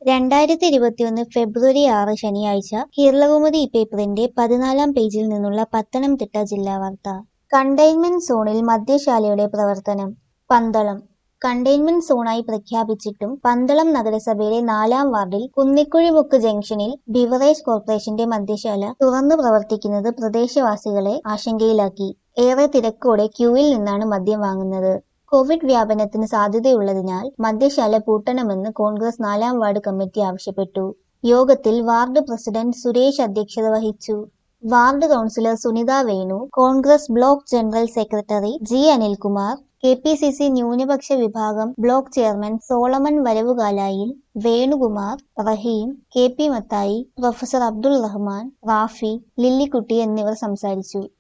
രണ്ടായിരത്തി ഇരുപത്തിയൊന്ന് ഫെബ്രുവരി ആറ് ശനിയാഴ്ച കേരളകൗമുദി പേപ്പറിന്റെ പതിനാലാം പേജിൽ നിന്നുള്ള പത്തനംതിട്ട ജില്ലാ വാർത്ത കണ്ടെയ്ൻമെന്റ് സോണിൽ മദ്യശാലയുടെ പ്രവർത്തനം പന്തളം കണ്ടെയ്ൻമെന്റ് സോണായി പ്രഖ്യാപിച്ചിട്ടും പന്തളം നഗരസഭയിലെ നാലാം വാർഡിൽ കുന്നിക്കുഴിമുക്ക് ജംഗ്ഷനിൽ ബിവറേജ് കോർപ്പറേഷന്റെ മദ്യശാല തുറന്നു പ്രവർത്തിക്കുന്നത് പ്രദേശവാസികളെ ആശങ്കയിലാക്കി ഏറെ തിരക്കോടെ ക്യൂവിൽ നിന്നാണ് മദ്യം വാങ്ങുന്നത് കോവിഡ് വ്യാപനത്തിന് സാധ്യതയുള്ളതിനാൽ മദ്യശാല പൂട്ടണമെന്ന് കോൺഗ്രസ് നാലാം വാർഡ് കമ്മിറ്റി ആവശ്യപ്പെട്ടു യോഗത്തിൽ വാർഡ് പ്രസിഡന്റ് സുരേഷ് അധ്യക്ഷത വഹിച്ചു ward councillor Sunitha Venu Congress block general secretary G Anilkumar K P C C ന്യൂനപക്ഷ വിഭാഗം block chairman Solomon Varavukalayil Venukumar Rahim K P Mathai professor Abdul Rahman Rafi Lillikutty എന്നിവർ സംസാരിച്ചു